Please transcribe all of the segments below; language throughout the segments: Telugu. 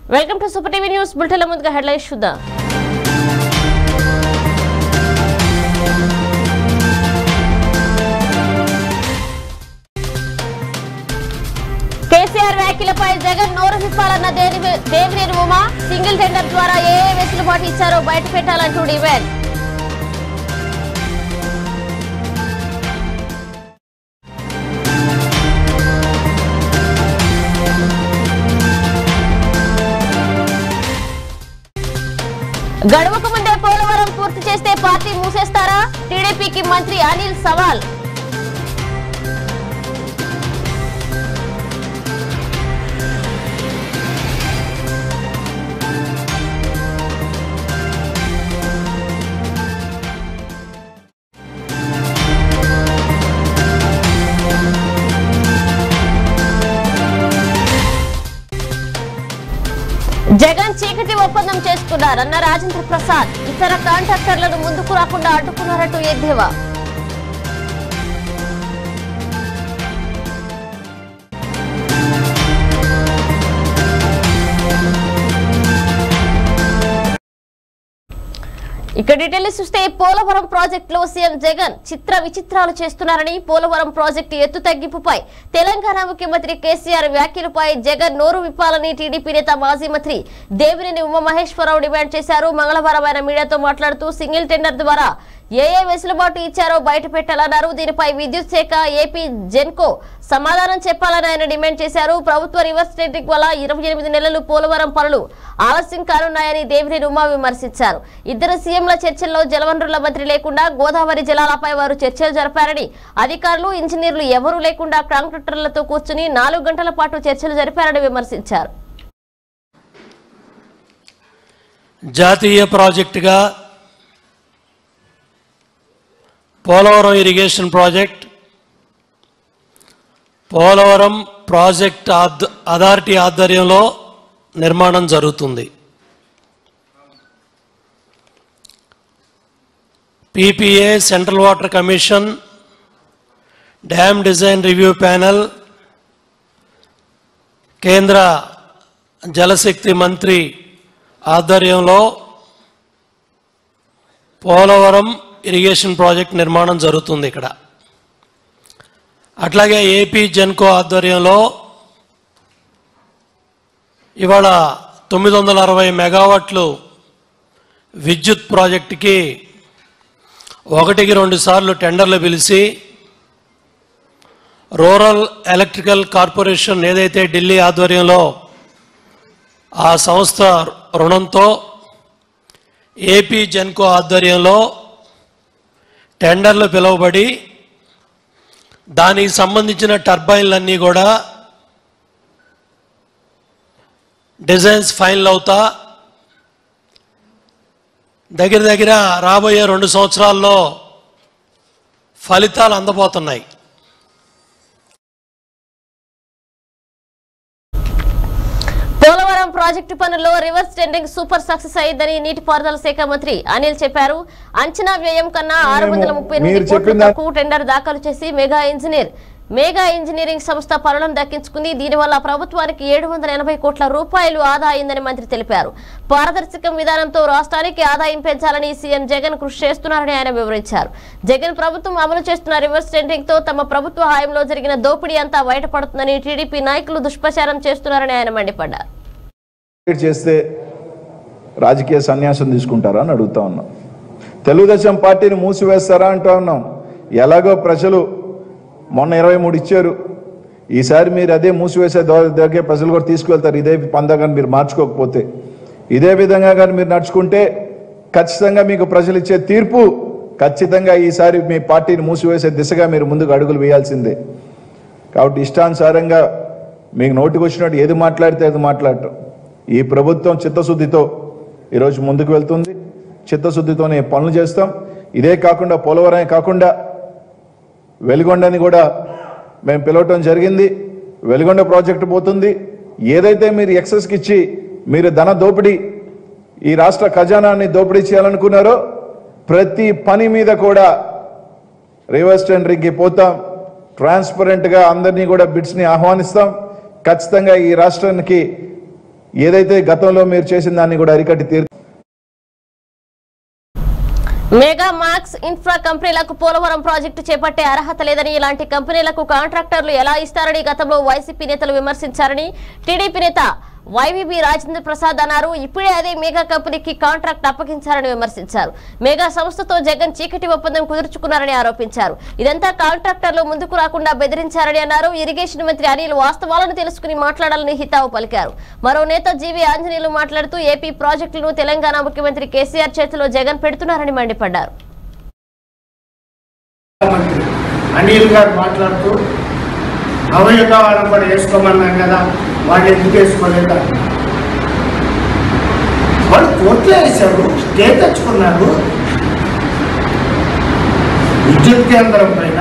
Welcome to super TV news bulletin ముందుగా హెడ్లైన్స్ చూద్దాం కేసీఆర్ వ్యాఖ్యలపై జగన్ నోరు విప్పాలన్న దేవి- దేవినేని ఉమా సింగిల్ టెండర్ ద్వారా ఏ ఏ వెసులుబాటు ఇచ్చారో బయట పెట్టాలంటూ డిమాండ్ గడువుకు ముందే పోలవరం పూర్తి చేస్తే పార్టీ మూసేస్తారా టీడీపీకి మంత్రి అనిల్ సవాల్ జగన్ చీకటి ఒప్పందం చేసుకున్నారన్న రాజేంద్ర ప్రసాద్ ఇతర కాంట్రాక్టర్లను ముందుకు రాకుండా అడ్డుకున్నారంటూ ఎద్దేవా ఇక డీటెయిల్స్ చూస్తే పోలవరం ప్రాజెక్టులో సీఎం జగన్ చిత్ర విచిత్రాలు చేస్తున్నారని పోలవరం ప్రాజెక్టు ఎత్తు తగ్గింపుపై తెలంగాణ ముఖ్యమంత్రి కేసీఆర్ వ్యాఖ్యలపై జగన్ నోరు విప్పాలని టీడీపీ నేత మాజీ మంత్రి దేవినేని ఉమామహేశ్వరరావు డిమాండ్ చేశారు మంగళవారం ఆయన మీడియాతో మాట్లాడుతూ సింగిల్ టెండర్ ద్వారా ఏ ఏ వెసులుబాటు ఇచ్చారో బయట పెట్టాలన్నారు దీనిపై విద్యుత్ శాఖ ఏపీ జెన్కో సమాధానం చెప్పాలని ఆయన డిమాండ్ చేశారు ప్రభుత్వ రివర్స్ టెండింగ్ వల్ల ఇరవై ఎనిమిది నెలలు పోలవరం పనులు ఆలస్యం కానున్నాయని దేవినేని ఉమా విమర్శించారు ఇద్దరు సీఎంల చర్చల్లో జలవనరుల మంత్రి లేకుండా గోదావరి జలాలపై వారు చర్చలు జరిపారని అధికారులు ఇంజనీర్లు ఎవరూ లేకుండా కాంట్రాక్టర్లతో కూర్చుని నాలుగు గంటల పాటు చర్చలు జరిపారని విమర్శించారు జాతీయ ప్రాజెక్టుగా Polavaram irrigation project Polavaram project ఆధ్- అథారిటీ ఆధ్వర్యంలో నిర్మాణం జరుగుతుంది PPA central water commission dam design review panel కేంద్ర జలశక్తి మంత్రి ఆధ్వర్యంలో పోలవరం ఇరిగేషన్ ప్రాజెక్ట్ నిర్మాణం జరుగుతుంది ఇక్కడ అట్లాగే ఏపీ జెన్కో ఆధ్వర్యంలో ఇవాళ తొమ్మిది వందల అరవై మెగావాట్లు విద్యుత్ ప్రాజెక్టుకి ఒకటికి రెండు సార్లు టెండర్లు పిలిచి రూరల్ ఎలక్ట్రికల్ కార్పొరేషన్ ఏదైతే ఢిల్లీ ఆధ్వర్యంలో ఆ సంస్థ రుణంతో ఏపీ జెన్కో ఆధ్వర్యంలో టెండర్లు పిలువబడి దానికి సంబంధించిన టర్బైన్లన్నీ కూడా డిజైన్స్ ఫైనల్ అవుతా దగ్గర దగ్గర రాబోయే రెండు సంవత్సరాల్లో ఫలితాలు అందబోతున్నాయి పోలవరం ప్రాజెక్టు పనుల్లో రివర్స్ టెండింగ్ సూపర్ సక్సెస్ అయిందని నీటిపారుదల శాఖ మంత్రి అనిల్ చెప్పారు అంచనా వ్యయం కన్నా ఆరు వందల ముప్పై మీరు ఎనిమిది కోట్ల చెప్పిన దా- తక్కువ టెండర్ దాఖలు చేసి మెగా ఇంజనీర్ మేఘా ఇంజనీరింగ్ సంస్థ పనులను దక్కించుకుంది దీనివల్ల ప్రభుత్వానికి ఏడు వందల ఎనభై కోట్ల రూపాయలు ఆదా అయిందని మంత్రి తెలిపారు పారదర్శక విధానంతో రాష్ట్రానికి ఆదాయం పెంచాలని సీఎం జగన్ కృషి చేస్తున్నారని ఆయన వివరించారు జగన్ ప్రభుత్వం అమలు చేస్తున్న రివర్స్ టెండరింగ్ తో తమ ప్రభుత్వ హయాంలో జరిగిన దోపిడీ అంతా బయటపడుతుందని టీడీపీ నాయకులు దుష్ప్రచారం చేస్తున్నారని ఆయన మండిపడ్డారు క్రియేట్ చేస్తే రాజకీయ సన్యాసం తీసుకుంటారా అని అడుగుతా ఉన్నాం తెలుగుదేశం పార్టీని మూసివేస్తారా అంటా ఉన్నాం ఎలాగో ప్రజలు మొన్న ఇరవై మూడు ఇచ్చారు ఈసారి మీరు అదే మూసివేసే దో- దగ్గర ప్రజలు కూడా తీసుకువెళ్తారు ఇదే పందాగాని మీరు మార్చుకోకపోతే ఇదే విధంగా కానీ మీరు నడుచుకుంటే ఖచ్చితంగా మీకు ప్రజలు ఇచ్చే తీర్పు ఖచ్చితంగా ఈసారి మీ పార్టీని మూసివేసే దిశగా మీరు ముందుకు అడుగులు వేయాల్సిందే కాబట్టి ఇష్టానుసారంగా మీకు నోటికి వచ్చినట్టు ఏది మాట్లాడితే అది మాట్లాడటం ఈ ప్రభుత్వం చిత్తశుద్ధితో ఈరోజు ముందుకు వెళ్తుంది చిత్తశుద్ధితోనే పనులు చేస్తాం ఇదే కాకుండా పోలవరమే కాకుండా వెలుగొండని కూడా మేము పిలవటం జరిగింది వెలుగొండ ప్రాజెక్టు పోతుంది ఏదైతే మీరు ఎక్సెస్కి ఇచ్చి మీరు ధన దోపిడీ ఈ రాష్ట్ర ఖజానాన్ని దోపిడీ చేయాలనుకున్నారో ప్రతి పని మీద కూడా రివర్స్ టెండరింగ్కి పోతాం ట్రాన్స్పరెంట్గా అందరినీ కూడా బిడ్స్ని ఆహ్వానిస్తాం ఖచ్చితంగా ఈ రాష్ట్రానికి ఏదైతే గతంలో మీరు చేసిన దాన్ని కూడా అరికట్టి తీరు మెగా మాక్స్ ఇన్ఫ్రా కంపెనీలకు పోలవరం ప్రాజెక్టు చేపట్టే అర్హత లేదని ఇలాంటి కంపెనీలకు కాంట్రాక్టర్లు ఎలా ఇస్తారని గతంలో వైసీపీ నేతలు విమర్శించారని టీడీపీ నేత వైవీబీ రాజేంద్ర ప్రసాద్ అన్నారు ఇప్పుడే అదే మెగా కంపెనీకి కాంట్రాక్ట్ అప్పగించారని విమర్శించారు మెగా సంస్థతో జగన్ చీకటి ఒప్పందం కుదుర్చుకున్నారని ఆరోపించారు ఇదంతా కాంట్రాక్టర్లు ముందుకు రాకుండా బెదిరించారని అన్నారు ఇరిగేషన్ మంత్రి అనిల్ వాస్తవాలను తెలుసుకుని మాట్లాడాలని హితావు పలికారు మరో నేత జీవి ఆంజనేయులు మాట్లాడుతూ ఏపీ ప్రాజెక్టులను తెలంగాణ ముఖ్యమంత్రి కేసీఆర్ చేతిలో జగన్ పెడుతున్నారని మండిపడ్డారు మంత్రి అనిల్ గారు మాట్లాడుతూ నవయుగ వాళ్ళని కూడా వేసుకోమన్నాం కదా వాళ్ళు ఎందుకు వేసుకోలేదు అన్నారు. వాళ్ళు కోట్లు వేశారు స్టే తెచ్చుకున్నారు విద్యుత్ కేంద్రం పైన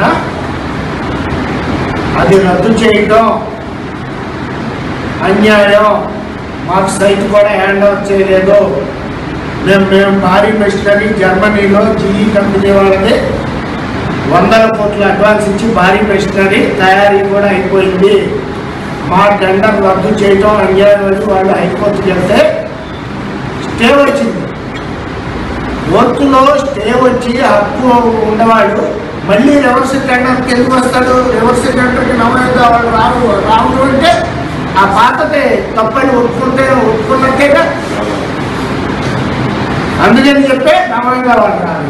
అది రద్దు చేయడం అన్యాయం మాకు సైట్ కూడా హ్యాండ్ ఓవర్ చేయలేదు మేము మేము భారీ మెషినరీ జర్మనీలో జీఈ కంపెనీ వాళ్ళకి వందల కోట్ల అడ్వాన్స్ ఇచ్చి భారీ మెషినరీ తయారీ కూడా అయిపోయింది మా టెండర్ రద్దు చేయటం అన్యాయం అని వాళ్ళు హైకోర్టుకి వెళ్తే స్టే వచ్చింది కోర్టులో స్టే వచ్చి హక్కు ఉన్నవాడు మళ్ళీ రివర్స్ టెండర్కి ఎందుకు వస్తాడు రివర్స్ టెండర్కి నమ్మకం వాళ్ళు రావు రావు అంటే ఆ పాతతే తప్పని ఒప్పుకుంటే ఒప్పుకున్నట్టేగా అందుకని చెప్పే నమ్మకంగా వాళ్ళు రాదు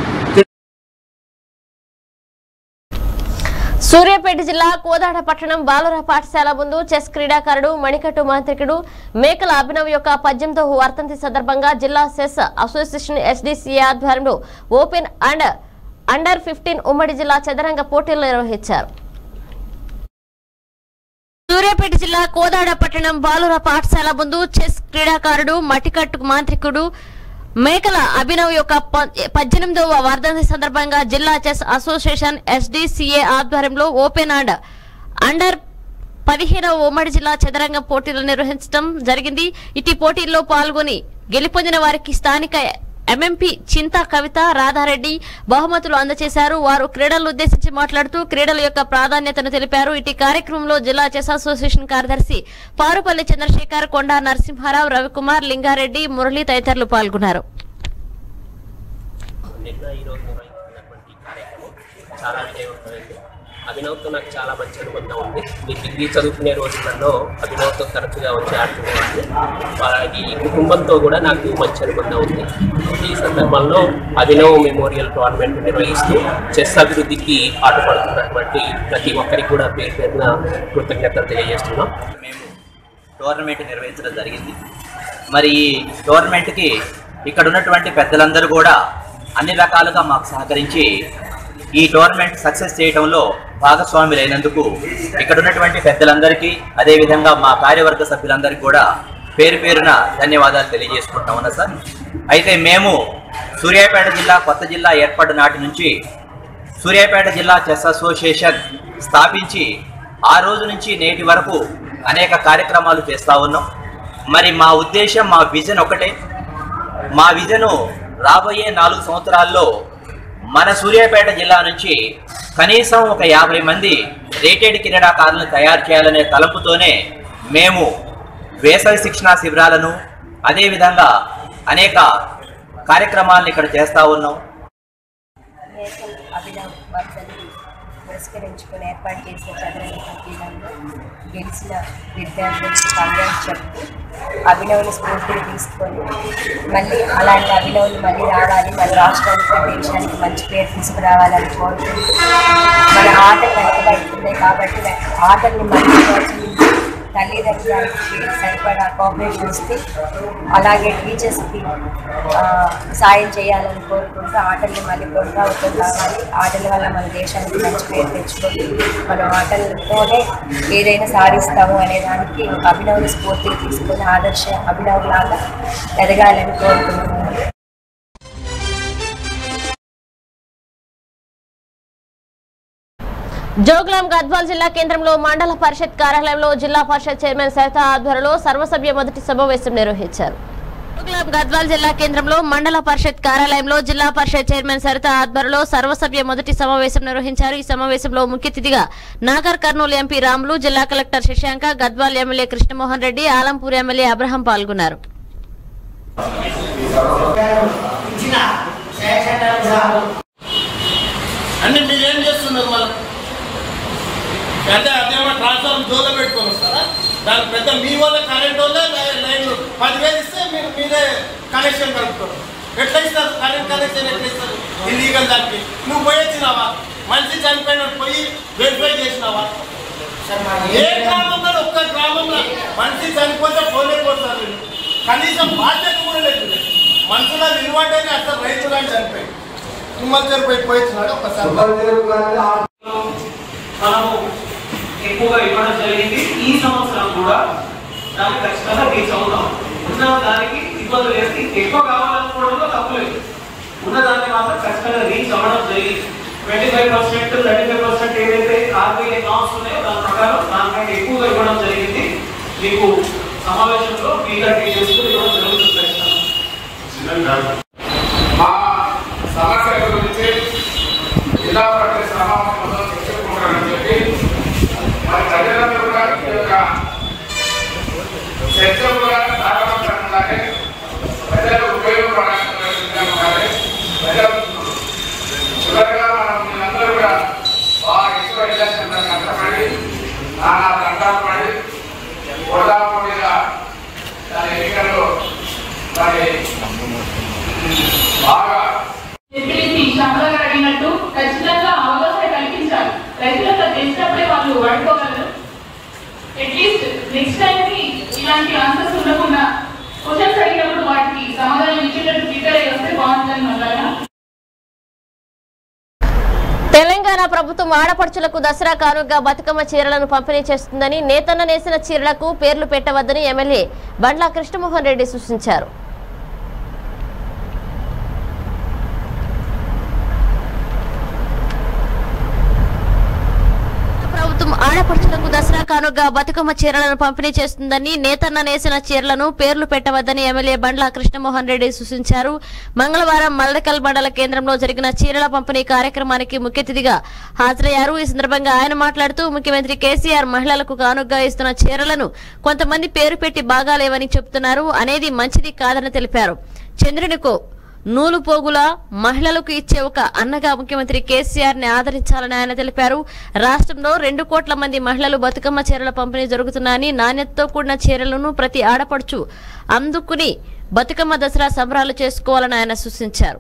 సూర్యాపేట జిల్లా కోదాడ పట్టణం బాలుర పాఠశాల ముందు చెస్ క్రీడాకారుడు మణికట్టు మాంత్రికుడు మేకల అభినవ్ యొక్క పద్దెనిమిదవ వర్ధంతి సందర్భంగా జిల్లా చెస్ అసోసియేషన్ ఎస్డిసిఏ ఆధ్వర్యంలో ఓపెన్ అండ్ అండర్ ఫిఫ్టీన్ ఉమ్మడి జిల్లా చదరంగ పోటీలు నిర్వహించారు సూర్యాపేట జిల్లా కోదాడ పట్టణం బాలుర పాఠశాల ముందు చెస్ క్రీడాకారుడు మటికట్టు మాంత్రికుడు మేకల అభినవ్ యొక్క ప- పద్దెనిమిదవ వర్ధంతి సందర్భంగా జిల్లా చెస్ అసోసియేషన్ ఎస్డిసిఏ ఆధ్వర్యంలో ఓపెన్ అండ్ అండర్ పదిహేనవ ఉమ్మడి జిల్లా చదరంగం పోటీలు నిర్వహించడం జరిగింది ఇటు పోటీల్లో పాల్గొని గెలుపొందిన వారికి స్థానిక ఎంఎంపీ చింతా కవిత రాధారెడ్డి బహుమతులు అందజేశారు వారు క్రీడలను ఉద్దేశించి మాట్లాడుతూ క్రీడల యొక్క ప్రాధాన్యతను తెలిపారు ఇటు కార్యక్రమంలో జిల్లా చెస్ అసోసియేషన్ కార్యదర్శి పారుపల్లి చంద్రశేఖర్ కొండా నరసింహారావు రవికుమార్ లింగారెడ్డి మురళి తదితరులు పాల్గొన్నారు నిన్న ఈరోజు నిర్వహించినటువంటి కార్యక్రమం చాలా విజయవంతమైంది అభినవ్తో నాకు చాలా మంచి అనుబంధం ఉంది మీ డిగ్రీ చదువుకునే రోజులలో అభినవ్తో తరచుగా వచ్చి ఆడుకునేవాడిని అలాగే ఈ కుటుంబంతో కూడా నాకు మంచి అనుబంధం ఉంది ఈ సందర్భంలో అభినవ్ మెమోరియల్ టోర్నమెంట్ నిర్వహిస్తూ చెస్ అభివృద్ధికి పాటుపడుతున్నటువంటి ప్రతి ఒక్కరికి కూడా పేరు పేరున కృతజ్ఞతలు తెలియజేస్తున్నాం మేము టోర్నమెంట్ నిర్వహించడం జరిగింది మరి ఈ టోర్నమెంట్కి ఇక్కడ ఉన్నటువంటి పెద్దలందరూ కూడా అన్ని రకాలుగా మాకు సహకరించి ఈ టోర్నమెంట్ సక్సెస్ చేయడంలో భాగస్వాములైనందుకు ఇక్కడ ఉన్నటువంటి పెద్దలందరికీ అదేవిధంగా మా కార్యవర్గ సభ్యులందరికీ కూడా పేరు పేరున ధన్యవాదాలు తెలియజేసుకుంటా ఉన్నా సార్ అయితే మేము సూర్యాపేట జిల్లా కొత్త జిల్లా ఏర్పడిన నాటి నుంచి సూర్యాపేట జిల్లా చెస్ అసోసియేషన్ స్థాపించి ఆ రోజు నుంచి నేటి వరకు అనేక కార్యక్రమాలు చేస్తూ ఉన్నాం మరి మా ఉద్దేశం మా విజన్ ఒకటే మా విజను రాబోయే నాలుగు సంవత్సరాల్లో మన సూర్యాపేట జిల్లా నుంచి కనీసం ఒక యాభై మంది రేటెడ్ క్రీడాకారులను తయారు చేయాలనే తలంపుతోనే మేము వేసవి శిక్షణా శిబిరాలను అదేవిధంగా అనేక కార్యక్రమాలను ఇక్కడ చేస్తూ ఉన్నాం నేషనల్ అభినవ్ వర్ధన్ని పురస్కరించుకొని ఏర్పాటు చేసిన చదరంగ పోటీలలో గెలిచిన విద్యార్థులకు కంగ్రాట్స్ చెప్తూ అభినవ్ని స్ఫూర్తిని తీసుకొని మళ్ళీ అలాంటి అభినవ్ని మళ్ళీ రావాలి మన రాష్ట్రానికి దేశానికి మంచి పేరు తీసుకురావాలని కోరుకుంటూ మన ఆట వెనకబడుతున్నాయి కాబట్టి ఆటల్ని మళ్ళీ ప్రోత్సహించి తల్లిదండ్రులకి సరిపడా కోఆపరేషన్ ఇస్తే అలాగే టీచర్స్కి ఆ, సాయం చేయాలని కోరుకుంటూ ఆటల్ని మళ్ళీ పునరావృతం కావాలి ఆటల వల్ల మన దేశానికి మంచి పేరు తెచ్చుకొని మనం ఆటలతోనే ఏదైనా సాధిస్తాము అనే దానికి ఒక అభినవ స్ఫూర్తిని తీసుకొని ఆదర్శ అభినవ్ లాగా ఎదగాలని కోరుకుంటున్నాను జోగులాం గద్వాల్ జిల్లా కేంద్రంలో మండల పరిషత్ కార్యాలయంలో జిల్లా పరిషత్ చైర్మన్ సవిత ఆధ్వర్యంలో సర్వసభ్య మొదటి సమావేశం నిర్వహించారు గులాబ్ గద్వాల్ జిల్లా కేంద్రంలో మండల పరిషత్ కార్యాలయంలో జిల్లా పరిషత్ చైర్మన్ సరిత ఆధ్వర్యంలో సర్వసభ్య మొదటి సమావేశం నిర్వహించారు ఈ సమావేశంలో ముఖ్య అతిథిగా నాగర్ కర్నూలు ఎంపీ రాములు జిల్లా collector Shashanka Gadwal MLA Krishnamohan Reddy Alampur MLA Abraham పాల్గొన్నారు అన్ని మీరు ఏం చేస్తున్నారు మనం పెద్ద అదేమో ట్రాన్స్ఫార్మర్ జోలో పెట్టుకొని వస్తారా దాని పెద్ద మీ వల్ల కరెంట్ వల్ల లైన్ పదివేలు ఇస్తే మీరు మీరే కనెక్షన్ కలుపుతారు ఎట్లా ఇస్తారు కరెంట్ కనెక్షన్ ఎట్లా ఇస్తారు ఇల్లీగల్ దానికి నువ్వు పోయి వచ్చినావా మనిషి చనిపోయినట్టు పోయి వెరిఫై చేసినావా ఏ గ్రామంలో ఒక్క గ్రామంలో మనిషి చనిపోతే పోలేకపోతారు వీళ్ళు కనీసం బాధ్యత కూడా లేదు మనుషుల విలువంటేనే అసలు రైతులని చనిపోయి తుమ్మలు చనిపోయి పోయిస్తున్నాడు ఒకసారి మనము ఎక్కువగా ఇవ్వడం జరిగింది ఈ సంవత్సరం కూడా దాన్ని ఖచ్చితంగా రీచ్ అవుతాం ఉన్న దానికి ఇబ్బంది లేదు ఎక్కువ కావాలనుకోవడంలో తప్పు లేదు ఉన్న దాన్ని మాత్రం ఖచ్చితంగా రీచ్ అవ్వడం జరిగింది twenty five percent thirty five percent ఏదైతే ఆర్బీఐ నామ్స్ ఉన్నాయో దాని ప్రకారం దానికంటే ఎక్కువగా ఇవ్వడం జరిగింది మీకు సమావేశంలో మీగా డీటెయిల్స్ కూడా ఇవ్వడం జరుగుతుంది ఖచ్చితంగా మా సమస్యల గురించి జిల్లా పరిషత్ సమావేశంలో చర్చించుకుంటారని చెప్పి మరి ప్రజలందరూ కూడా ఈ యొక్క చర్చ కూడా సాగవంతంగానే ప్రజలకు ఉపయోగపడాలని ఉండాలి ప్రజలు చివరిగా మనం మీరందరూ కూడా బాగా ఎక్కువ ఎలక్షన్ కష్టపడి నానా దండాలు పడి పోటాపోటీగా దాని ఎన్నికల్లో మరి బాగా చెప్పేసి శ్యామల గారు అడిగినట్టు ఖచ్చితంగా అవగాహన కల్పించాలి రైతులకు అది తెలిసినప్పుడే వాళ్ళు వాడుకోగలరు అట్లీస్ట్ నెక్స్ట్ టైం కి ఇలాంటి ఆన్సర్స్ ఉండకుండా క్వశ్చన్స్ అడిగినప్పుడు వాటికి సమాధానం ఇచ్చేటట్టు ప్రిపేర్ అయ్యి వస్తే బాగుంటుంది మళ్ళా తెలంగాణ ప్రభుత్వం ఆడపడుచులకు దసరా కానుకగా బతుకమ్మ చీరలను పంపిణీ చేస్తుందని నేతన్న నేసిన చీరలకు పేర్లు పెట్టవద్దని ఎమ్మెల్యే బండ్ల కృష్ణమోహన్ రెడ్డి సూచించారు ప్రభుత్వం ఆడపడుచులకు దసరా కానుకగా బతుకమ్మ చీరలను పంపిణీ చేస్తుందని నేతన్న నేసిన చీరలను పేర్లు పెట్టవద్దని ఎమ్మెల్యే బండ్ల కృష్ణమోహన్ రెడ్డి సూచించారు మంగళవారం మల్లకల్ మండల కేంద్రంలో జరిగిన చీరల పంపిణీ కార్యక్రమానికి ముఖ్య అతిథిగా హాజరయ్యారు ఈ సందర్భంగా ఆయన మాట్లాడుతూ ముఖ్యమంత్రి కేసీఆర్ మహిళలకు కానుకగా ఇస్తున్న చీరలను కొంతమంది పేరు పెట్టి బాగాలేవని చెబుతున్నారు అనేది మంచిది కాదని తెలిపారు చంద్రునికో నూలు పోగుల మహిళలకు ఇచ్చే ఒక అన్నగా ముఖ్యమంత్రి కేసీఆర్ ని ఆదరించాలని ఆయన తెలిపారు రాష్ట్రంలో రెండు కోట్ల మంది మహిళలు బతుకమ్మ చీరల పంపిణీ జరుగుతున్నాయని నాణ్యతతో కూడిన చీరలను ప్రతి ఆడపడుచు అందుకుని బతుకమ్మ దసరా సంబరాలు చేసుకోవాలని ఆయన సూచించారు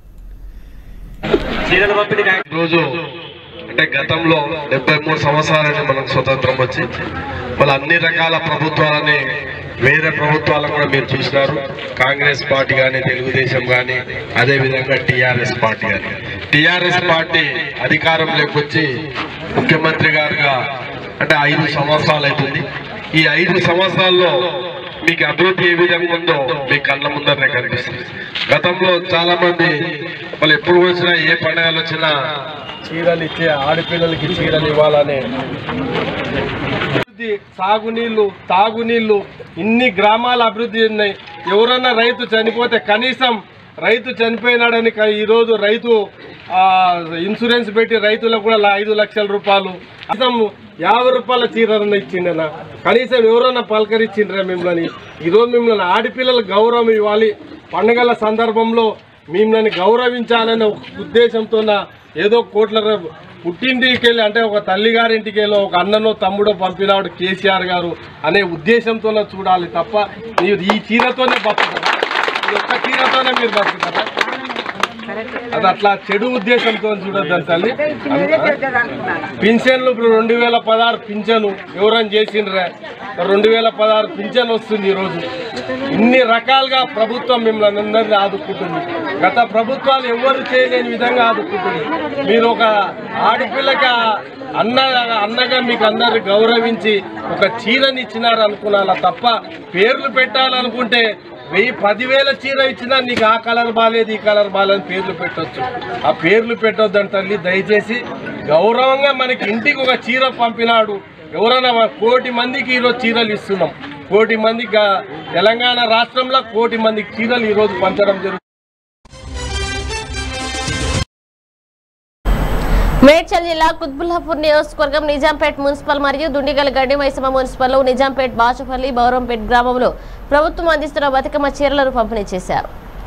రోజు అంటే గతంలో డెబ్బై మూడు సంవత్సరాలని మనకు స్వతంత్రం వచ్చి మళ్ళీ అన్ని రకాల ప్రభుత్వాలని వేరే ప్రభుత్వాలను కూడా మీరు చూసినారు కాంగ్రెస్ పార్టీ కానీ తెలుగుదేశం కానీ అదే విధంగా టిఆర్ఎస్ పార్టీ కానీ టిఆర్ఎస్ పార్టీ అధికారంలోకి వచ్చి ముఖ్యమంత్రి గారుగా అంటే ఐదు సంవత్సరాలు అవుతుంది ఈ ఐదు సంవత్సరాల్లో మీకు అభివృద్ధి ఏ విధంగా ఉందో మీ కళ్ళ ముందరనే కనిపిస్తుంది గతంలో చాలా మంది వాళ్ళు ఎప్పుడు వచ్చినా ఏ పండుగలు వచ్చినా చీరలు ఇచ్చే ఆడపిల్లలకి చీరలు ఇవ్వాలనే అభివృద్ధి సాగునీళ్లు తాగునీళ్లు ఇన్ని గ్రామాల అభివృద్ధి ఉన్నాయి ఎవరన్నా రైతు చనిపోతే కనీసం రైతు చనిపోయినాడని క- ఈరోజు రైతు ఆ, ఇన్సూరెన్స్ పెట్టి రైతులకు కూడా లా- ఐదు లక్షల రూపాయలు కనీసం యాభై రూపాయల చీరలను ఇచ్చిండనా కనీసం ఎవరన్నా పలకరించిండ్రా మిమ్మల్ని ఈరోజు మిమ్మల్ని ఆడపిల్లలకు గౌరవం ఇవ్వాలి పండుగల సందర్భంలో మిమ్మల్ని గౌరవించాలనే ఒక ఉద్దేశంతో ఏదో కోట్ల రూ- పుట్టింటికి వెళ్ళి అంటే ఒక తల్లిగారింటికి వెళ్ళి ఒక అన్ననో తమ్ముడో పంపినాడు కేసీఆర్ గారు అనే ఉద్దేశంతోనే చూడాలి తప్ప మీరు ఈ చీరతోనే బతుకుతారా ఈ ఒక్క చీరతోనే మీరు బతుకుతారా అది అట్లా చెడు ఉద్దేశంతో చూడొద్దని తల్లి పింఛన్లు ఇప్పుడు రెండు వేల పదహారు పింఛను ఎవరైనా చేసిండ్రా రెండు వేల పదహారు పింఛన్ వస్తుంది ఈరోజు ఇన్ని రకాలుగా ప్రభుత్వం మిమ్మల్ని అందరినీ ఆదుకుంటుంది గత ప్రభుత్వాలు ఎవరు చేయలేని విధంగా ఆదుకుంటుంది మీరు ఒక ఆడపిల్లకి ఆ అన్న అన్నగా మీకు అందరు గౌరవించి ఒక చీరని ఇచ్చినారు అనుకున్నారా తప్ప పేర్లు పెట్టాలనుకుంటే వెయ్యి పదివేల చీర ఇచ్చినా నీకు ఆ కలర్ బాగాలేదు ఈ కలర్ బాగాలేదు పేర్లు పెట్టొచ్చు ఆ పేర్లు పెట్టొద్దని తల్లి దయచేసి గౌరవంగా మనకి ఇంటికి ఒక చీర పంపినాడు ఎవరైనా కోటి మందికి ఈరోజు చీరలు ఇస్తున్నాం కోటి మంది గా- తెలంగాణ రాష్ట్రంలో కోటి మందికి చీరలు ఈరోజు పంచడం జరుగుతుంది మేడ్చల్ జిల్లా కుత్బుల్లాపూర్ నియోజకవర్గం నిజాంపేట్ మున్సిపల్ మరియు దుండిగల్ గడ్డి మైసమ్మ మున్సిపల్ నిజాంపేట్ బాచుపల్లి బౌరంపేట్ గ్రామంలో ప్రభుత్వం అందిస్తున్న బతుకమ్మ చీరలను పంపిణీ చేశారు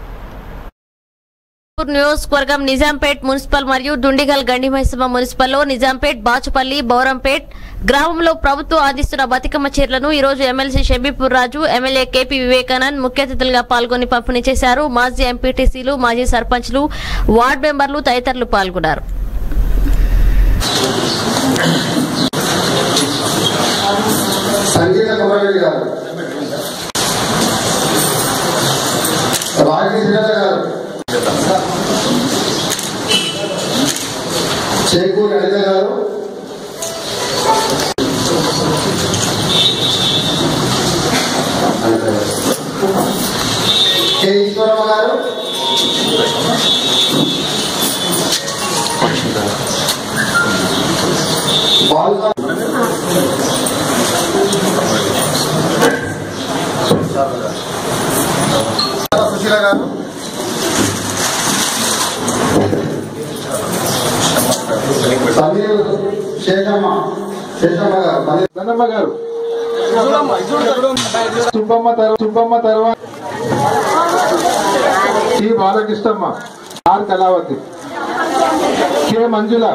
నియోజకవర్గం నిజాంపేట్ మున్సిపల్ మరియు దుండిగల్ గండిమైసమ్మ మున్సిపల్లో నిజాంపేట్ బాచుపల్లి బౌరంపేట్ గ్రామంలో ప్రభుత్వం అందిస్తున్న బతుకమ్మ చీరలను ఈ రోజు MLC Shabipur Raju MLA KP Vivekanand ముఖ్య అతిథులుగా పాల్గొని పంపిణీ చేశారు మాజీ ఎంపీటీసీలు మాజీ సర్పంచ్లు వార్డు మెంబర్లు తదితరులు పాల్గొన్నారు సంగీత కుమారి గారు రాగి శ్రీలత గారు చేకూరి అనిత గారు కె ఈశ్వరమ్మ గారు బాలు సుశీల గారు సమీర్ శేషమ్మ శేషమ్మ గారు ధనమ్మ గారు సుబ్బమ్మ తర్వా- సుబ్బమ్మ తర్వాత T Balakrishnamma R Kalavathi K Manjula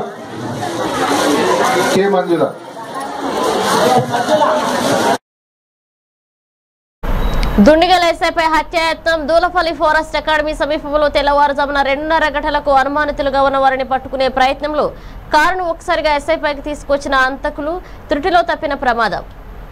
K Manjula Dundigal ఎస్ఐపై హత్యాయత్నం దూలపల్లి ఫారెస్ట్ అకాడమీ సమీపంలో తెల్లవారుజామున రెండున్నర గంటలకు అనుమానితులుగా ఉన్న వారిని పట్టుకునే ప్రయత్నంలో కారును ఒకసారిగా ఎస్ఐపైకి తీసుకొచ్చిన అంతకులు త్రుటిలో తప్పిన ప్రమాదం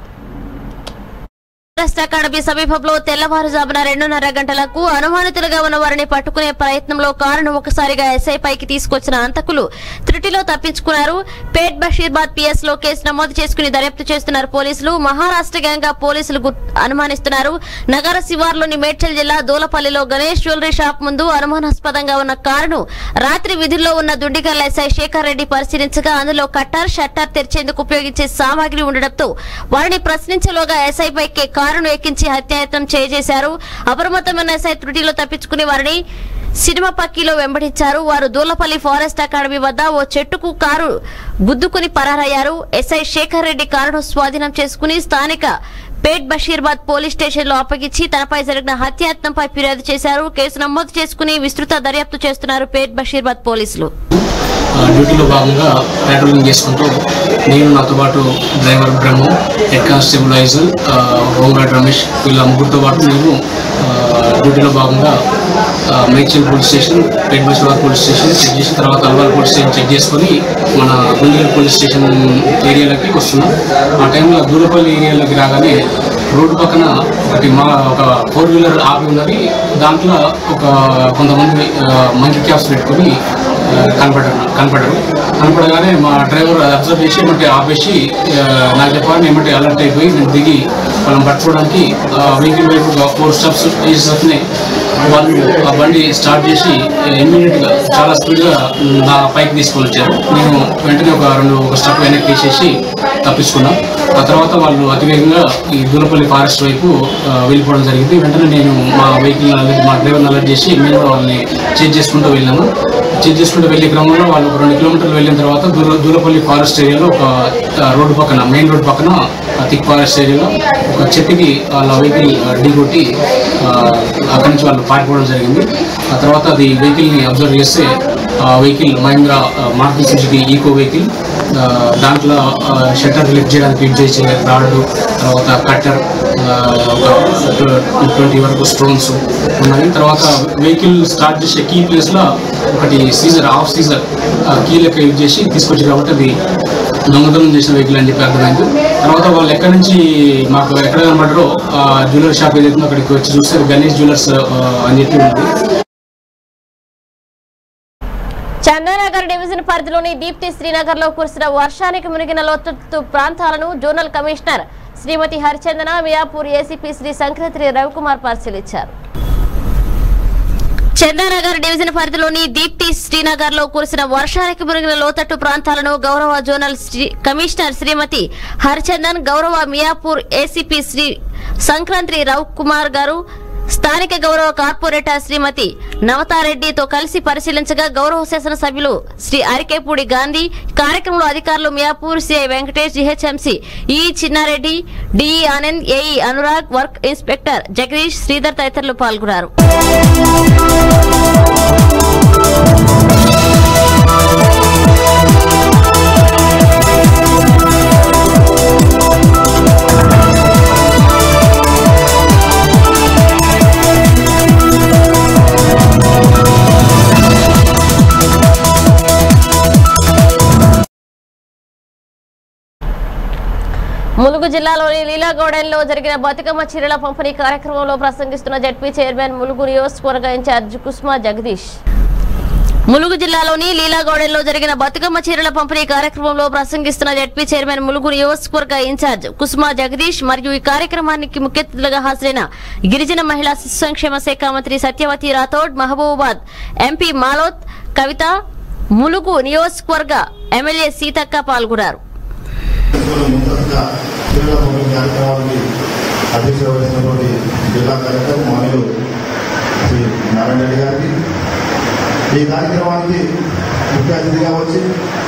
ఫారెస్ట్ అకాడమీ సమీపంలో తెల్లవారుజామున రెండున్నర గంటలకు అనుమానితులుగా ఉన్న వారిని పట్టుకునే ప్రయత్నంలో కారును ఒకసారిగా ఎస్ఐ పైకి తీసుకొచ్చిన అంతకులు త్రుటిలో తప్పించుకున్నారు పేట్ బషీర్బాద్ పిఎస్ లో కేసు నమోదు చేసుకుని దర్యాప్తు చేస్తున్నారు పోలీసులు మహారాష్ట్ర గ్యాంగ్ గా పోలీసులు గుర్తు- అనుమానిస్తున్నారు నగర శివార్లోని మేడ్చల్ జిల్లా దూలపల్లిలో గణేష్ జ్యువెలరీ షాప్ ముందు అనుమానాస్పదంగా ఉన్న కారును రాత్రి విధుల్లో ఉన్న దుండిగల్ ఎస్ఐ శేఖర్ రెడ్డి పరిశీలించగా అందులో కట్టర్ షట్టర్ తెరిచేందుకు ఉపయోగించే సామాగ్రి ఉండడంతో వారిని ప్రశ్నించలోగా ఎస్ఐ పైకి కారును ఎక్కించి హత్యాయత్నం చేశారు అప్రమత్తమైన ఎస్ఐ త్రుటిలో తప్పించుకుని వారిని సినిమా పక్కీలో వెంబడించారు వారు దూలపల్లి ఫారెస్ట్ అకాడమీ వద్ద ఓ చెట్టుకు కారు గుద్దుకుని పరారయ్యారు ఎస్ఐ శేఖర్ రెడ్డి కారును స్వాధీనం చేసుకుని స్థానిక పేట్ బషీర్బాద్ పోలీస్ స్టేషన్ లో అప్పగించి తనపై జరిగిన హత్యాయత్నంపై ఫిర్యాదు చేశారు కేసు నమోదు చేసుకుని విస్తృత దర్యాప్తు చేస్తున్నారు పేట్ బషీర్బాద్ పోలీసులు ఆ, డ్యూటీలో భాగంగా పెట్రోలింగ్ చేసుకుంటూ నేను నాతో పాటు driver Brahma head constable Aijal home guard Ramesh వీళ్ళ ముగ్గురితో పాటు మేము ఆ, డ్యూటీలో భాగంగా ఆ, Medchal police station Pet Basheerabad police station check చేసిన తర్వాత అల్వాల్ పోలీస్ స్టేషన్ చెక్ చేసుకొని మన గుంజల్ పోలీస్ స్టేషన్ ఏరియాలోకి వస్తున్నాం ఆ టైంలో దూరపల్లి ఏరియాలోకి రాగానే రోడ్డు పక్కన ఒకటి మా ఒక ఫోర్ వీలర్ ఆపి ఉన్నది దాంట్లో ఒక కొంతమంది మంకీ క్యాప్స్ పెట్టుకొని ఆ, కనపడరు కనపడరు కనపడగానే మా డ్రైవర్ అది అబ్జర్వ్ చేసి ఏమంటే ఆపేసి ఆ, నాకు చెప్పాలని ఏమంటే అలర్ట్ అయిపోయి నేను దిగి వాళ్ళని పట్టుకోవడానికి వెహికల్ వైపు ఫోర్ స్టెప్స్ వేసేసరికి వాళ్ళు ఆ బండి స్టార్ట్ చేసి ఇమ్మీడియట్గా చాలా స్పీడ్గా నా పైకి తీసుకొని వచ్చారు నేను వెంటనే ఒక రెండు ఒక స్టెప్ వెనక్కి వేసేసి తప్పించుకున్నాం ఆ తర్వాత వాళ్ళు అతివేగంగా ఈ దూలపల్లి ఫారెస్ట్ వైపు ఆ, వెళ్ళిపోవడం జరిగింది వెంటనే నేను మా వెహికల్ అలర్ట్ మా డ్రైవర్ని అలర్ట్ చేసి మేము కూడా వాళ్ళని చేంజ్ చేసుకుంటూ వెళ్ళాము చేంజ్ చేసుకుంటూ వెళ్ళే క్రమంలో వాళ్ళు ఒక రెండు కిలోమీటర్లు వెళ్ళిన తర్వాత దూర దూలపల్లి ఫారెస్ట్ ఏరియాలో ఒక ఆ, రోడ్డు పక్కన మెయిన్ రోడ్ పక్కన ఆ, థిక్ ఫారెస్ట్ ఏరియాలో ఒక చెట్టుకి వాళ్ళ వెహికల్ ఢీ కొట్టి ఆ, అక్కడి నుంచి వాళ్ళు పారిపోవడం జరిగింది ఆ తర్వాత అది వెహికల్ని అబ్జర్వ్ చేస్తే ఆ vehicle Mahindra Maruti Suzuki Eeco vehicle ఆ, దాంట్లో షట్టర్ లిఫ్ట్ చేయడానికి లిఫ్ట్ చేసే రాడ్డు తర్వాత కట్టర్ ఒక ట్వంటీ వరకు స్టోన్స్ ఉన్నాయి తర్వాత వెహికల్ స్టార్ట్ చేసే కీ ప్లేస్లో ఒకటి సీజర్ హాఫ్ సీజర్ కీ లెక్క యూజ్ చేసి తీసుకొచ్చి కాబట్టి అది దొంగతనం చేసిన వెహికల్ అని చెప్పి అర్థమైంది తర్వాత వాళ్ళు ఎక్కడి నుంచి మాకు ఎక్కడ కనబడ్డారో ఆ జ్యువెలరీ షాప్ ఏదైతే ఉందో అక్కడికి వచ్చి చూస్తే గణేష్ జ్యువెలర్స్ ఆ, అని చెప్పి ఉంది చందానగర్ డివిజన్ పరిధిలోని దీప్తి శ్రీనగర్ లో కురిసిన వర్షానికి మునిగిన లోతట్టు ప్రాంతాలను zonal commissioner Shrimati Harichandana Miyapur ACP Shri Sankranti Ravikumar పరిశీలించారు చందానగర్ డివిజన్ పరిధిలోని దీప్తి శ్రీనగర్ లో కురిసిన వర్షానికి మురిగిన లోతట్టు ప్రాంతాలను గౌరవ జోనల్ శ్రీ- కమిషనర్ శ్రీమతి హరిచందన్ గౌరవ మియాపూర్ ఏసీపీ శ్రీ సంక్రాంతి రావు కుమార్ గారు స్థానిక గౌరవ కార్పొరేటర్ శ్రీమతి నవతారెడ్డితో కలిసి పరిశీలించగా గౌరవ శాసన సభ్యులు శ్రీ అరికేపూడి గాంధీ కార్యక్రమంలో అధికారులు Miyapur CI Venkatesh GHMC EE Chinnareddy DE Anand AE Anurag work inspector Jagadish Sridhar తదితరులు పాల్గొన్నారు ములుగు జిల్లాలోని లీలాగౌడెన్లో జరిగిన బతుకమ్మ చీరల పంపిణీ కార్యక్రమంలో ప్రసంగిస్తున్న జడ్పీ చైర్మన్ ములుగు నియోజకవర్గ ఇన్ఛార్జ్ కుస్మా జగదీష్ ములుగు జిల్లాలోని లీలాగౌడెన్లో జరిగిన బతుకమ్మ చీరల పంపిణీ కార్యక్రమంలో ప్రసంగిస్తున్న జడ్పీ చైర్మన్ ములుగు నియోజకవర్గ ఇన్ఛార్జ్ కుసుమా జగదీష్ మరియు ఈ కార్యక్రమానికి ముఖ్య అతిథులుగా హాజరైన గిరిజన మహిళా శిశు సంక్షేమ శాఖ మంత్రి సత్యవతి రాథోడ్ మహబూబాబాద్ ఎంపీ మాలోత్ కవిత ములుగు నియోజకవర్గ ఎమ్మెల్యే సీతక్క పాల్గొన్నారు ముందస్తుగా జిల్లా పంపిణీ కార్యక్రమానికి అధ్యక్ష వహిస్తున్నటువంటి జిల్లా కలెక్టర్ మరియు శ్రీ నారాయణ రెడ్డి గారికి ఈ కార్యక్రమానికి ముఖ్య అతిథిగా వచ్చి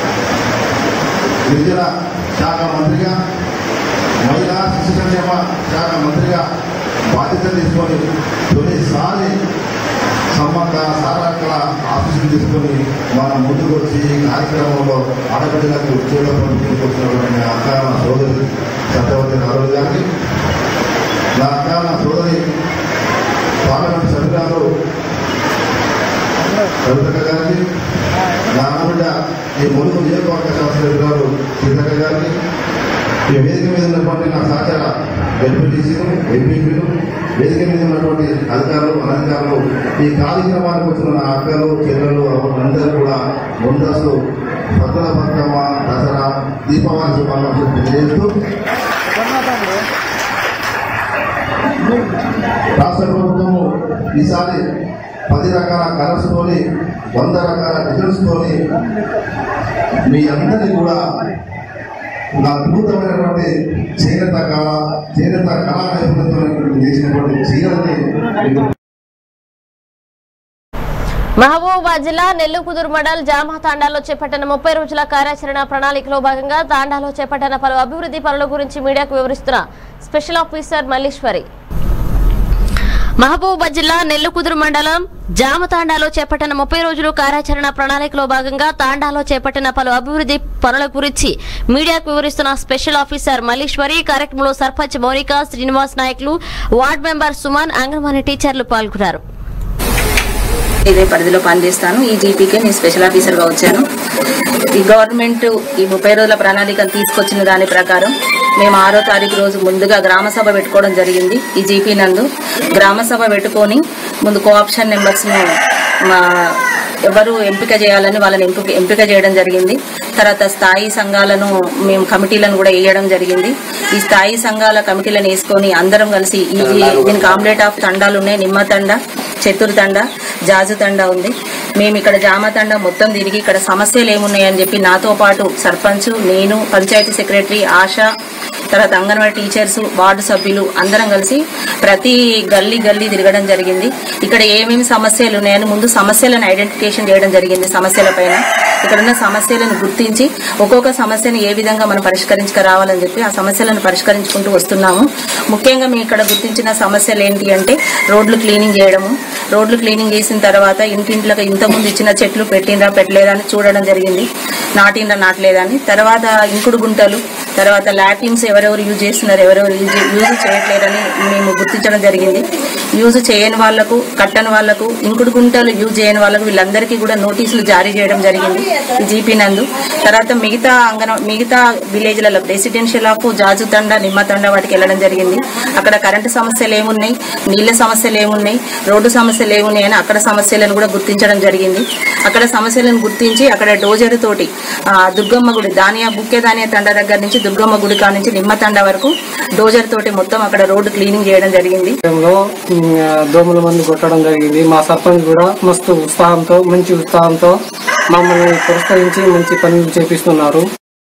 గిరిజన శాఖ మంత్రిగా మహిళా శిశు సంక్షేమ శాఖ మంత్రిగా బాధ్యత తీసుకొని తొలిసారి సమ్మక్క సారక్కల ఆఫీసులు తీసుకొని మన ముందుకు వచ్చి ఈ కార్యక్రమంలో ఆడబిడ్డలకు ఉద్యోగ పంపిణీకి వచ్చినటువంటి అక్క నా సోదరి సత్యవతి నారాయణ గారికి నా అక్క నా సోదరి పార్లమెంట్ సభ్యురాలు కవితక్క గారికి నా ఆడబిడ్డ ఈ ములుగు నియోజకవర్గ శాస్త్రజ్ఞురాలు సీతక్క గారికి ఈ వేదిక మీద ఉన్నటువంటి నా సహచార ఎంపీటీసీలు ఎంపీపీలు వేదిక మీద ఉన్నటువంటి అధికారులు అనధికారులు ఈ కార్యక్రమానికి వచ్చిన నా అక్కలు చెల్లెలు అందరూ కూడా ముందస్తు భద్ర బతుకమ్మ దసరా దీపావళి శుభాకాంక్షలు తెలియజేస్తూ రాష్ట్ర ప్రభుత్వము ఈసారి పది రకాల కలర్స్ తోని వంద రకాల డిజైన్స్ తోని మీ అందరినీ కూడా నా అద్భుతమైనటువంటి చేనేత కళ చేనేత కళా నైపుణ్యంతో చేసినటువంటి చీరల్ని మీకు మహబూబాబాద్ జిల్లా నెల్లుకుదురు మండల్ జామా తాండాలో చేపట్టిన ముప్పై రోజుల కార్యాచరణ ప్రణాళికలో భాగంగా తాండాలో చేపట్టిన పలు అభివృద్ధి పనుల గురించి మీడియాకు వివరిస్తున్న స్పెషల్ ఆఫీసర్ మల్లీశ్వరి మహబూబాబాద్ జిల్లా నెల్లుకుదురు మండలం జామతాండాలో చేపట్టిన ముప్పై రోజులు కార్యాచరణ ప్రణాళికలో భాగంగా తాండాలో చేపట్టిన పలు అభివృద్ధి పనుల గురించి మీడియాకు వివరిస్తున్న స్పెషల్ ఆఫీసర్ మల్లీశ్వరి ఈ కార్యక్రమంలో సర్పంచ్ మౌనిక శ్రీనివాస్ నాయకులు వార్డు మెంబర్ సుమన్ అంగన్వాడీ టీచర్లు పాల్గొన్నారు ఇదే పరిధిలో పనిచేస్తాను ఈ జీపీకే నేను స్పెషల్ ఆఫీసర్గా వచ్చాను ఈ గవర్నమెంట్ ఈ ముప్పై రోజుల ప్రణాళికను తీసుకొచ్చిన దాని ప్రకారం మేము ఆరో తారీఖు రోజు ముందుగా గ్రామ సభ పెట్టుకోవడం జరిగింది ఈ జీపీ నందు గ్రామ సభ పెట్టుకొని ముందు కోఆప్షన్ నెంబర్స్ను మా ఎవరు ఎంపిక చేయాలని వాళ్ళని ఎంపిక ఎంపిక చేయడం జరిగింది తర్వాత స్థాయి సంఘాలను మేము కమిటీలను కూడా వేయడం జరిగింది ఈ స్థాయి సంఘాల కమిటీలను వేసుకొని అందరం కలిసి ఈ దీనికి ఆమ్లెట్ ఆఫ్ తండాలు ఉన్నాయి నిమ్మ తండ చతుర్ తండ జాజు తండ ఉంది మేము ఇక్కడ జామ తండ మొత్తం తిరిగి ఇక్కడ సమస్యలు ఏమున్నాయని చెప్పి నాతో పాటు సర్పంచ్ నేను పంచాయతీ సెక్రటరీ ఆశ తర్వాత అంగన్వాడీ టీచర్స్ వార్డు సభ్యులు అందరం కలిసి ప్రతి గల్లీ గల్లీ తిరగడం జరిగింది ఇక్కడ ఏమేమి సమస్యలు ఉన్నాయని ముందు సమస్యలను ఐడెంటిఫికేషన్ చేయడం జరిగింది సమస్యల పైన ఇక్కడ ఉన్న సమస్యలను గుర్తించి ఒక్కొక్క సమస్యను ఏ విధంగా మనం పరిష్కరించుకు రావాలని చెప్పి ఆ సమస్యలను పరిష్కరించుకుంటూ వస్తున్నాము ముఖ్యంగా మేము ఇక్కడ గుర్తించిన సమస్యలు ఏంటి అంటే రోడ్లు క్లీనింగ్ చేయడము రోడ్లు క్లీనింగ్ చేసిన తర్వాత ఇంటింట్లోకి ఇంతకుముందు ఇచ్చిన చెట్లు పెట్టిండ్రా పెట్టలేదా అని చూడడం జరిగింది నాటిండ్రా నాటలేదా అని తర్వాత ఇంకుడు గుంటలు తర్వాత లాటిన్స్ ఎవరెవరు యూజ్ చేస్తున్నారు ఎవరెవరు యూజ్ యూజ్ చేయట్లేదని మేము గుర్తించడం జరిగింది యూజ్ చేయని వాళ్లకు కట్టని వాళ్లకు ఇంకుడు గుంటలు యూజ్ చేయని వాళ్ళకు వీళ్ళందరికీ కూడా నోటీసులు జారీ చేయడం జరిగింది ఈ జీపీ నందు తర్వాత మిగతా అంగన మిగతా విలేజ్లలో రెసిడెన్షియల్ ఆఫ్ జాజు తండ నిమ్మ తండ వాటికి వెళ్ళడం జరిగింది అక్కడ కరెంటు సమస్యలు ఏమున్నాయి నీళ్ల సమస్యలు ఏమున్నాయి రోడ్డు సమస్యలు ఏమున్నాయి అని అక్కడ సమస్యలను కూడా గుర్తించడం జరిగింది అక్కడ సమస్యలను గుర్తించి అక్కడ డోజర్ తోటి ఆ, దుర్గమ్మ గుడి దానియా బుక్కే దానియా తండ దగ్గర నుంచి దుర్గమ్మ గుడి కాడ నుంచి నిమ్మతండ వరకు డోజర్ తోటి మొత్తం అక్కడ రోడ్డు క్లీనింగ్ చేయడం జరిగింది లో ఉమ్, దోమల మంది కొట్టడం జరిగింది మా సర్పంచ్ కూడా మస్తు ఉత్సాహంతో మంచి ఉత్సాహంతో మమ్మల్ని పురస్కరించి మంచి పనులు చేపిస్తున్నారు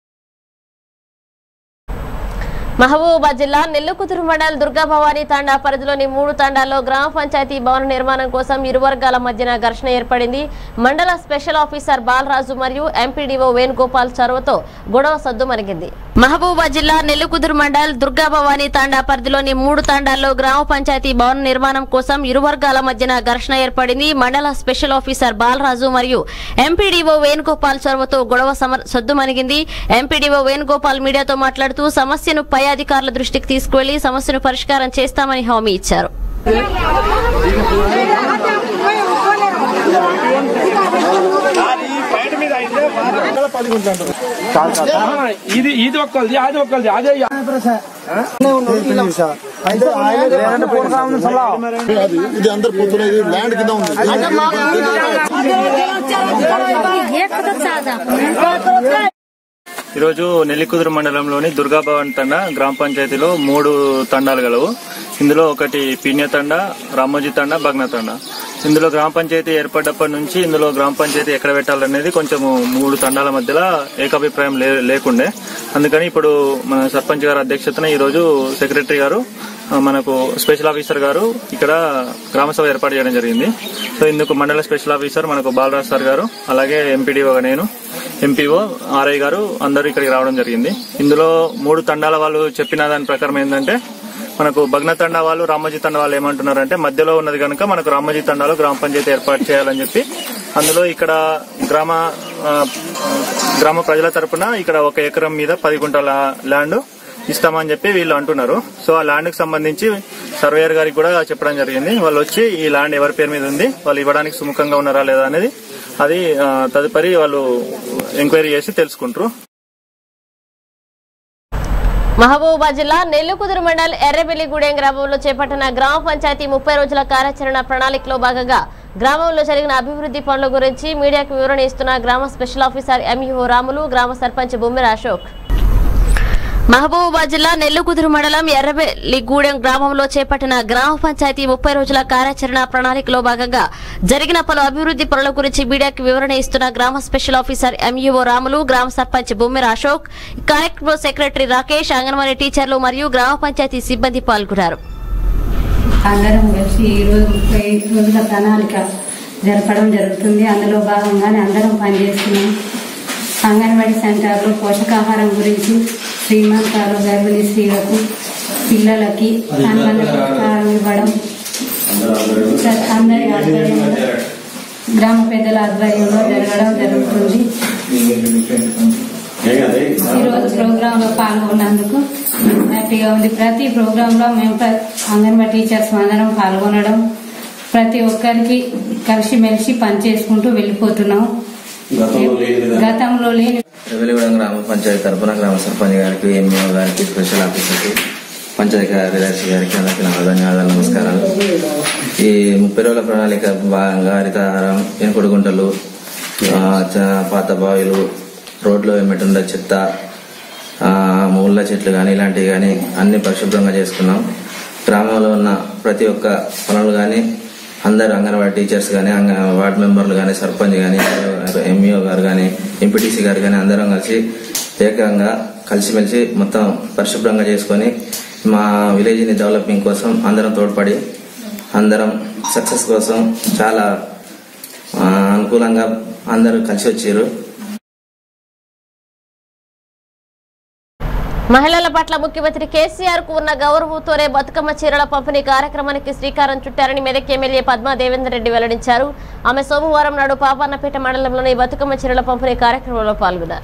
మహబూబాబాద్ జిల్లా నెల్లుకుతురు మండల్ దుర్గా భవానీ తాండా పరిధిలోని మూడు తాండాల్లో గ్రామ పంచాయతీ భవన నిర్మాణం కోసం ఇరు వర్గాల మధ్యన ఘర్షణ ఏర్పడింది మండల స్పెషల్ ఆఫీసర్ బాలరాజు మరియు ఎంపీడీఓ వేణుగోపాల్ చొరవతో గొడవ సద్దుమణిగింది మహబూబాబాద్ జిల్లా నెల్లుకుదురు మండల్ దుర్గా భవానీ తాండా పరిధిలోని మూడు తాండాల్లో గ్రామ పంచాయతీ భవన నిర్మాణం కోసం ఇరు వర్గాల మధ్యన ఘర్షణ ఏర్పడింది మండల స్పెషల్ ఆఫీసర్ బాలరాజు మరియు ఎంపీడీఓ వేణుగోపాల్ చొరవతో గొడవ సమర్ సద్దుమణిగింది ఎంపీడీఓ వేణుగోపాల్ మీడియాతో మాట్లాడుతూ సమస్యను పై అధికారుల దృష్టికి తీసుకువెళ్లి సమస్యను పరిష్కారం చేస్తామని హామీ ఇచ్చారు ఇది ఇది ఒక్కరిది అది ఒక్కరిది అదే ఇది అందరు పొద్దున ఇది ల్యాండ్ కింద ఉంది ఈరోజు నెల్లికుదురు మండలంలోని దుర్గాభవన్ తండ గ్రామ పంచాయతీలో మూడు తండాలు గలవు ఇందులో ఒకటి పిన్య తండ రామోజీ తండ భగ్న తండ ఇందులో గ్రామ పంచాయతీ ఏర్పడ్డప్పటి నుంచి ఇందులో గ్రామ పంచాయతీ ఎక్కడ పెట్టాలనేది కొంచెం మూడు తండాల మధ్యలో ఏకాభిప్రాయం లే- లేకుండే అందుకని ఇప్పుడు మన సర్పంచ్ గారి అధ్యక్షతన ఈరోజు సెక్రటరీ గారు ఆ, మనకు స్పెషల్ ఆఫీసర్ గారు ఇక్కడ గ్రామ సభ ఏర్పాటు చేయడం జరిగింది సో ఇందుకు మండల స్పెషల్ ఆఫీసర్ మనకు బాలరాజ్ సార్ గారు అలాగే ఎంపీడీఓ నేను ఎంపీఓ ఆర్ఐ గారు అందరూ ఇక్కడికి రావడం జరిగింది ఇందులో మూడు తండాల వాళ్ళు చెప్పిన దాని ప్రకారం ఏంటంటే మనకు భగ్న తండా వాళ్ళు రామోజీ తండా వాళ్ళు ఏమంటున్నారంటే మధ్యలో ఉన్నది కనుక మనకు రామోజీ తండాలో గ్రామ పంచాయతీ ఏర్పాటు చేయాలని చెప్పి అందులో ఇక్కడ గ్రామ ఆ, గ్రామ ప్రజల తరపున ఇక్కడ ఒక ఎకరం మీద పది గుంటల ల్యాండ్ ఇస్తామని చెప్పి వీళ్ళు అంటున్నారు సో ఆ ల్యాండ్ కి సంబంధించి సర్వేయర్ గారికి కూడా చెప్పడం జరిగింది వాళ్ళు వచ్చి ఈ ల్యాండ్ ఎవరి పేరు మీద ఉంది వాళ్ళు ఇవ్వడానికి సుముఖంగా ఉన్నారా లేదా అనేది అది ఆ, తదుపరి వాళ్ళు ఎంక్వైరీ చేసి తెలుసుకుంటారు మహబూబాబాద్ జిల్లా నెల్లికుదురు మండల్ ఎర్రబెల్లిగూడెం గ్రామంలో చేపట్టిన గ్రామ పంచాయతీ ముప్పై రోజుల కార్యాచరణ ప్రణాళికలో భాగంగా గ్రామంలో జరిగిన అభివృద్ధి పనుల గురించి మీడియాకు వివరణ ఇస్తున్న గ్రామ స్పెషల్ ఆఫీసర్ ఎంఈఓ రాములు గ్రామ సర్పంచ్ బొమ్మిర అశోక్ మహబూబాబాద్ జిల్లా నెల్లుకుదురు మండలం ఎర్రబెల్లిగూడెం గ్రామంలో చేపట్టిన గ్రామ పంచాయతీ ముప్పై రోజుల కార్యాచరణ ప్రణాళికలో భాగంగా జరిగిన పలు అభివృద్ధి పనుల గురించి మీడియాకు వివరణ ఇస్తున్న గ్రామ స్పెషల్ ఆఫీసర్ ఎంఈఓ రాములు గ్రామ సర్పంచ్ బొమ్మిర అశోక్ ఈ కార్యక్రమంలో సెక్రటరీ రాకేష్ అంగన్వాడీ టీచర్లు మరియు గ్రామ పంచాయతీ సిబ్బంది పాల్గొన్నారు అందరం కలిసి ఈ రోజు ముప్పై రోజుల ప్రణాళిక జరపడం జరుగుతుంది అందులో భాగంగానే అందరం పనిచేస్తున్నాం అంగన్వాడీ సెంటర్లో పోషకాహారం గురించి శ్రీమంతాలు గర్భిణీ స్త్రీలకు పిల్లలకి అనుబంధ పుస్తకాలు ఇవ్వడం అందరి ఆధ్వర్యంలో గ్రామ పెద్దల ఆధ్వర్యంలో జరగడం జరుగుతుంది ఈరోజు ప్రోగ్రామ్ లో పాల్గొన్నందుకు హ్యాపీగా ఉంది ప్రతి ప్రోగ్రామ్ లో మేము ప్ర- అంగన్వాడీ టీచర్స్ అందరం పాల్గొనడం ప్రతి ఒక్కరికి కలిసిమెలిసి పని చేసుకుంటూ వెళ్ళిపోతున్నాం గతంలో లేని రెవెలిగూడెం గ్రామ పంచాయతీ తరపున గ్రామ సర్పంచ్ గారికి ఎంఈఓ గారికి స్పెషల్ ఆఫీసర్కి పంచాయతీ కార్యదర్శి గారికి అందరికీ నా ధన్యవాదాలు నమస్కారాలు ఈ ముప్పై రోజుల ప్రణాళిక భాగంగా హరితహారం ఎనుకుడు గుంటలు ఆ, చ- పాత బావిలు రోడ్లో ఏమిటి చెత్త ఆ, ముళ్ళ చెట్లు కానీ ఇలాంటివి కానీ అన్ని పరిశుభ్రంగా చేసుకున్నాం గ్రామంలో ఉన్న ప్రతి ఒక్క పనులు కానీ అందరు అంగన్వాడీ టీచర్స్ కానీ అంగ వార్డు మెంబర్లు కానీ సర్పంచ్ కానీ ఎంఈఓ గారు కానీ ఎంపీటీసీ గారు కానీ అందరం కలిసి ఏకంగా కలిసిమెలిసి మొత్తం పరిశుభ్రంగా చేసుకొని మా విలేజ్ని డెవలపింగ్ కోసం అందరం తోడ్పడి అందరం సక్సెస్ కోసం చాలా ఆ, అనుకూలంగా అందరూ కలిసి వచ్చారు మహిళల పట్ల ముఖ్యమంత్రి కేసీఆర్ కు ఉన్న గౌరవంతోనే బతుకమ్మ చీరల పంపిణీ కార్యక్రమానికి శ్రీకారం చుట్టారని మెదక్ ఎమ్మెల్యే పద్మా దేవేందర్ రెడ్డి వెల్లడించారు ఆమె సోమవారం నాడు పాపన్నపేట మండలంలోని బతుకమ్మ చీరల పంపిణీ కార్యక్రమంలో పాల్గొన్నారు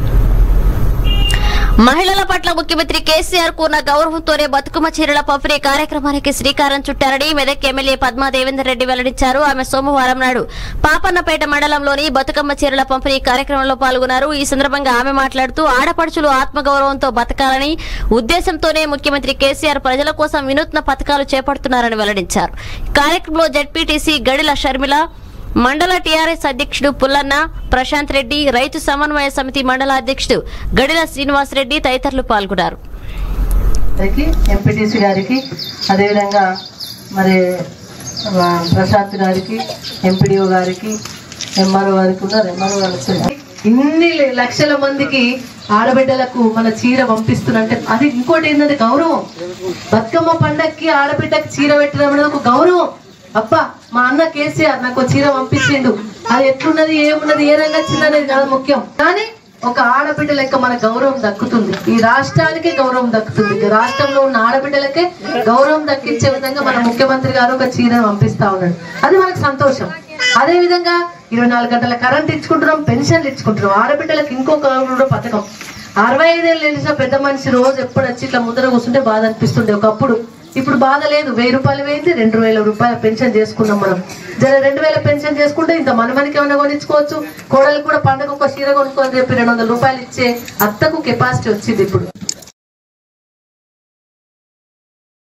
మహిళల పట్ల ముఖ్యమంత్రి కేసీఆర్ కు ఉన్న గౌరవంతోనే బతుకమ్మ చీరల పంపిణీ కార్యక్రమానికి శ్రీకారం చుట్టారని మెదక్ ఎమ్మెల్యే పద్మా దేవేందర్ రెడ్డి వెల్లడించారు ఆమె సోమవారం నాడు పాపన్నపేట మండలంలోని బతుకమ్మ చీరల పంపిణీ కార్యక్రమంలో పాల్గొన్నారు ఈ సందర్భంగా ఆమె మాట్లాడుతూ ఆడపడుచులు ఆత్మగౌరవంతో బతకాలని ఉద్దేశంతోనే ముఖ్యమంత్రి కేసీఆర్ ప్రజల కోసం వినూత్న పథకాలు చేపడుతున్నారని వెల్లడించారు ఈ కార్యక్రమంలో జడ్పీటీసీ గడిల షర్మిల మండల టీఆర్ఎస్ అధ్యక్షుడు పుల్లన్న ప్రశాంత్ రెడ్డి రైతు సమన్వయ సమితి మండల అధ్యక్షుడు గడిల శ్రీనివాస్ రెడ్డి తదితరులు పాల్గొన్నారు గారికి ఎంపీటీసీ గారికి అదేవిధంగా మరి ఆ, ప్రశాంత్ గారికి ఎంపీడీఓ గారికి ఎంఆర్ఓ గారికి ఉన్నారు ఎంఆర్ఓ గారు వచ్చారు. ఇన్ని లక్షల మందికి ఆడబిడ్డలకు మన చీర పంపిస్తున్నంటే అది ఇంకోటి ఏంటంటే గౌరవం బతుకమ్మ పండక్కి ఆడబిడ్డకి చీర పెట్టడం అనేది ఒక గౌరవం అబ్బా మా అన్న కేసీఆర్ నాకు ఒక చీర పంపించిండు అది ఎట్లున్నది ఏమున్నది ఏ రంగా చిన్నది కాదు ముఖ్యం కానీ ఒక ఆడబిడ్డ లెక్క మన గౌరవం దక్కుతుంది ఈ రాష్ట్రానికే గౌరవం దక్కుతుంది ఈ రాష్ట్రంలో ఉన్న ఆడబిడ్డలకే గౌరవం దక్కించే విధంగా మన ముఖ్యమంత్రి గారు ఒక చీరను పంపిస్తా ఉన్నాడు అది మనకు సంతోషం అదే విధంగా ఇరవై నాలుగు గంటల కరెంట్ ఇచ్చుకుంటున్నాం పెన్షన్లు ఇచ్చుకుంటున్నాం ఆడబిడ్డలకు ఇంకొక కూడా పథకం అరవై ఐదేళ్ళు వెళ్ళిన పెద్ద మనిషి రోజు ఎప్పుడు వచ్చి ఇట్లా ముందర కూర్చుంటే బాధ అనిపిస్తుండే ఒకప్పుడు ఇప్పుడు బాధ లేదు వెయ్యి రూపాయలు వేయింది రెండు వేల రూపాయల పెన్షన్ చేసుకున్నాం మనం జర రెండు వేల పెన్షన్ చేసుకుంటే ఇంత మన మనకి ఏమైనా కొనిచ్చుకోవచ్చు కోడలు కూడా పండగ ఒక చీర కొనుక్కొని చెప్పి రెండు వందల రూపాయలు ఇచ్చే అత్తకు కెపాసిటీ వచ్చింది ఇప్పుడు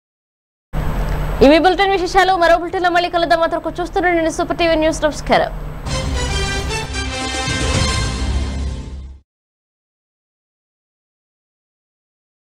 ఇవి బులెటిన్ విశేషాలు మరో బులెటిన్లో మళ్ళీ కలుద్దాం మాత్రం చూస్తున్నాను సూపర్ టీవీ న్యూస్ నమస్కారం